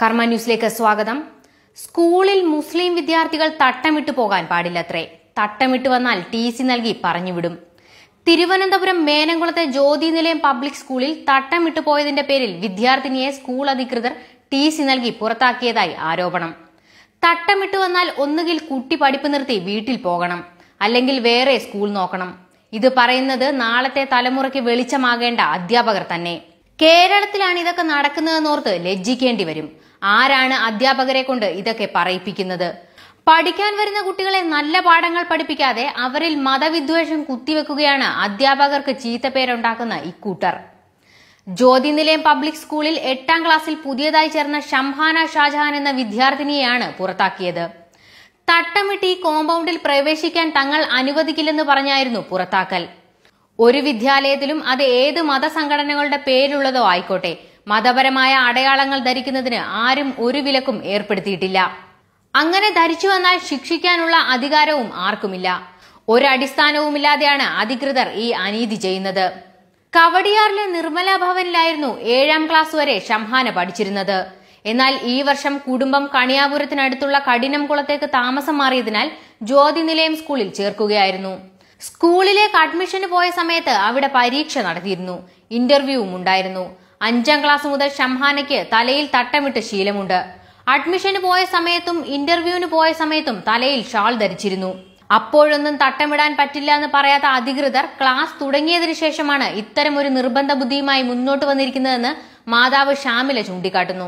കർമ്മ ന്യൂസിലേക്ക് സ്വാഗതം സ്കൂളിൽ മുസ്ലിം വിദ്യാർത്ഥികൾ തട്ടമിട്ട് പോകാൻ പാടില്ലത്രേ തട്ടമിട്ട് വന്നാൽ ടി സി നൽകി പറഞ്ഞുവിടും തിരുവനന്തപുരം മേനംകുളത്തെ ജ്യോതി നിലയം പബ്ലിക് സ്കൂളിൽ തട്ടമിട്ട് പോയതിന്റെ പേരിൽ വിദ്യാർത്ഥിനിയെ സ്കൂൾ അധികൃതർ ടി സി നൽകി പുറത്താക്കിയതായി ആരോപണം തട്ടമിട്ട് വന്നാൽ ഒന്നുകിൽ കുട്ടി പഠിപ്പ് നിർത്തി വീട്ടിൽ പോകണം അല്ലെങ്കിൽ വേറെ സ്കൂൾ നോക്കണം ഇത് പറയുന്നത് നാളത്തെ തലമുറയ്ക്ക് വെളിച്ചമാകേണ്ട അധ്യാപകർ തന്നെ കേരളത്തിലാണ് ഇതൊക്കെ നടക്കുന്നതെന്നോർത്ത് ലജ്ജിക്കേണ്ടി വരും ആരാണ് അധ്യാപകരെ കൊണ്ട് ഇതൊക്കെ പറയിപ്പിക്കുന്നത് പഠിക്കാൻ വരുന്ന കുട്ടികളെ നല്ല പാഠങ്ങൾ പഠിപ്പിക്കാതെ അവരിൽ മതവിദ്വേഷം കുത്തിവെക്കുകയാണ് അധ്യാപകർക്ക് ചീത്തപ്പേരുണ്ടാക്കുന്ന ഇക്കൂട്ടർ ജ്യോതി നിലയം പബ്ലിക് സ്കൂളിൽ എട്ടാം ക്ലാസ്സിൽ പുതിയതായി ചേർന്ന ഷംഹാന ഷാജഹാൻ എന്ന വിദ്യാർത്ഥിനിയെയാണ് പുറത്താക്കിയത് തട്ടമിട്ട് ഈ കോമ്പൗണ്ടിൽ പ്രവേശിക്കാൻ തങ്ങൾ അനുവദിക്കില്ലെന്ന് പറഞ്ഞായിരുന്നു പുറത്താക്കൽ ഒരു വിദ്യാലയത്തിലും അത് ഏത് മതസംഘടനകളുടെ പേരുള്ളതോ ആയിക്കോട്ടെ മതപരമായ അടയാളങ്ങൾ ധരിക്കുന്നതിന് ആരും ഒരു വിലക്കും ഏർപ്പെടുത്തിയിട്ടില്ല അങ്ങനെ ധരിച്ചു വന്നാൽ ശിക്ഷിക്കാനുള്ള അധികാരവും ആർക്കുമില്ല ഒരടിസ്ഥാനവുമില്ലാതെയാണ് അധികൃതർ ഈ അനീതി ചെയ്യുന്നത് കവടിയാറിലെ നിർമ്മല ഭവനിലായിരുന്നു ഏഴാം ക്ലാസ് വരെ ഷംഹാന പഠിച്ചിരുന്നത് എന്നാൽ ഈ വർഷം കുടുംബം കണിയാപുരത്തിനടുത്തുള്ള കഠിനംകുളത്തേക്ക് താമസം മാറിയതിനാൽ ജ്യോതി നിലയം സ്കൂളിൽ ചേർക്കുകയായിരുന്നു സ്കൂളിലേക്ക് അഡ്മിഷന് പോയ സമയത്ത് അവിടെ പരീക്ഷ നടത്തിയിരുന്നു ഇന്റർവ്യൂവും ഉണ്ടായിരുന്നു അഞ്ചാം ക്ലാസ് മുതൽ ഷംഹാനയ്ക്ക് തലയിൽ തട്ടമിട്ട് ശീലമുണ്ട് അഡ്മിഷന് പോയ സമയത്തും ഇന്റർവ്യൂവിന് പോയ സമയത്തും തലയിൽ ഷാൾ ധരിച്ചിരുന്നു അപ്പോഴൊന്നും തട്ടമിടാൻ പറ്റില്ല എന്ന് പറയാത്ത അധികൃതർ ക്ലാസ് തുടങ്ങിയതിനു ശേഷമാണ് ഇത്തരം ഒരു നിർബന്ധ ബുദ്ധിയുമായി മുന്നോട്ട് വന്നിരിക്കുന്നതെന്ന് മാതാവ് ഷാമില ചൂണ്ടിക്കാട്ടുന്നു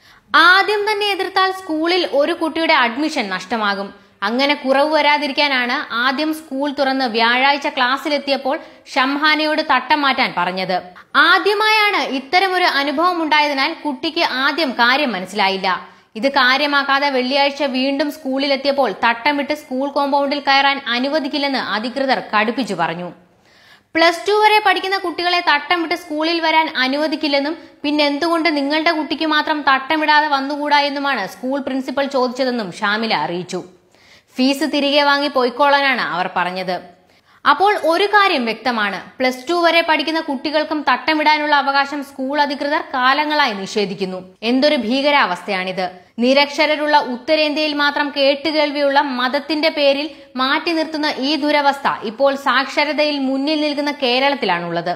ആദ്യം തന്നെ എതിർത്താൽ സ്കൂളിൽ ഒരു കുട്ടിയുടെ അഡ്മിഷൻ നഷ്ടമാകും അങ്ങനെ കുറവ് വരാതിരിക്കാനാണ് ആദ്യം സ്കൂൾ തുറന്ന് വ്യാഴാഴ്ച ക്ലാസ്സിലെത്തിയപ്പോൾ ഷംഹാനയോട് തട്ടം മാറ്റാൻ പറഞ്ഞത് ആദ്യമായാണ് ഇത്തരമൊരു അനുഭവം ഉണ്ടായതിനാൽ കുട്ടിക്ക് ആദ്യം കാര്യം മനസ്സിലായില്ല ഇത് കാര്യമാക്കാതെ വെള്ളിയാഴ്ച വീണ്ടും സ്കൂളിലെത്തിയപ്പോൾ തട്ടമിട്ട് സ്കൂൾ കോമ്പൗണ്ടിൽ കയറാൻ അനുവദിക്കില്ലെന്ന് അധികൃതർ കടുപ്പിച്ചു പറഞ്ഞു പ്ലസ് ടു വരെ പഠിക്കുന്ന കുട്ടികളെ തട്ടമിട്ട് സ്കൂളിൽ വരാൻ അനുവദിക്കില്ലെന്നും പിന്നെ എന്തുകൊണ്ട് നിങ്ങളുടെ കുട്ടിക്ക് മാത്രം തട്ടമിടാതെ വന്നുകൂടാ എന്നുമാണ് സ്കൂൾ പ്രിൻസിപ്പൽ ചോദിച്ചതെന്നും ഷാമില അറിയിച്ചു ഫീസ് തിരികെ വാങ്ങി പോയിക്കോളാനാണ് അവർ പറഞ്ഞത് അപ്പോൾ ഒരു കാര്യം വ്യക്തമാണ് പ്ലസ് ടു വരെ പഠിക്കുന്ന കുട്ടികൾക്കും തട്ടമിടാനുള്ള അവകാശം സ്കൂൾ അധികൃതർ കാലങ്ങളായി നിഷേധിക്കുന്നു എന്തൊരു ഭീകരാവസ്ഥയാണിത് നിരക്ഷരരുള്ള ഉത്തരേന്ത്യയിൽ മാത്രം കേട്ടുകേൾവിയുള്ള മതത്തിന്റെ പേരിൽ മാറ്റി നിർത്തുന്ന ഈ ദുരവസ്ഥ ഇപ്പോൾ സാക്ഷരതയിൽ മുന്നിൽ നിൽക്കുന്ന കേരളത്തിലാണുള്ളത്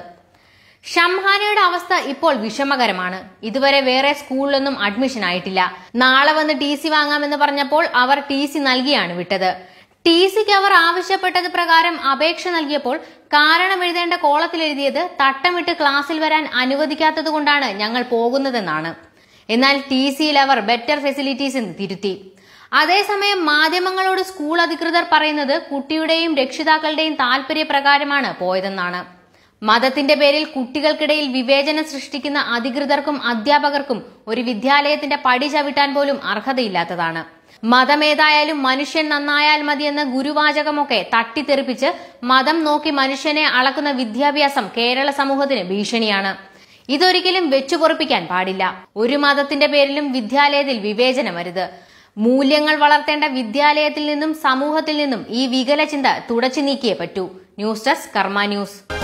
ഷംഹാനയുടെ അവസ്ഥ ഇപ്പോൾ വിഷമകരമാണ് ഇതുവരെ വേറെ സ്കൂളിലൊന്നും അഡ്മിഷൻ ആയിട്ടില്ല നാളെ വന്ന് ടി സി വാങ്ങാമെന്ന് പറഞ്ഞപ്പോൾ അവർ ടി സി നൽകിയാണ് വിട്ടത് ടി സിക്ക് അവർ ആവശ്യപ്പെട്ടത് പ്രകാരം അപേക്ഷ നൽകിയപ്പോൾ കാരണം എഴുതേണ്ട കോളത്തിൽ എഴുതിയത് തട്ടമിട്ട് ക്ലാസ്സിൽ വരാൻ അനുവദിക്കാത്തത് കൊണ്ടാണ് ഞങ്ങൾ പോകുന്നതെന്നാണ് എന്നാൽ ടി സിയിൽ അവർ ബെറ്റർ ഫെസിലിറ്റീസ് എന്ന് തിരുത്തി അതേസമയം മാധ്യമങ്ങളോട് സ്കൂൾ അധികൃതർ പറയുന്നത് കുട്ടിയുടെയും രക്ഷിതാക്കളുടെയും താല്പര്യപ്രകാരമാണ് പോയതെന്നാണ് മതത്തിന്റെ പേരിൽ കുട്ടികൾക്കിടയിൽ വിവേചനം സൃഷ്ടിക്കുന്ന അധികൃതർക്കും അധ്യാപകർക്കും ഒരു വിദ്യാലയത്തിന്റെ പടി ചവിട്ടാൻ പോലും അർഹതയില്ലാത്തതാണ് മതമേതായാലും മനുഷ്യൻ നന്നായാൽ മതിയെന്ന ഗുരുവാചകമൊക്കെ തട്ടിത്തെറിപ്പിച്ച് മതം നോക്കി മനുഷ്യനെ അളക്കുന്ന വിദ്യാഭ്യാസം കേരള സമൂഹത്തിന് ഭീഷണിയാണ് ഇതൊരിക്കലും വെച്ചുപൊറിപ്പിക്കാൻ പാടില്ല ഒരു മതത്തിന്റെ പേരിലും വിദ്യാലയത്തിൽ വിവേചനം വരുത് മൂല്യങ്ങൾ വളർത്തേണ്ട വിദ്യാലയത്തിൽ നിന്നും സമൂഹത്തിൽ നിന്നും ഈ വികല ചിന്ത തുടച്ചു നീക്കിയേ പറ്റൂ ന്യൂസ് ഡെസ്ക് കർമ്മ ന്യൂസ്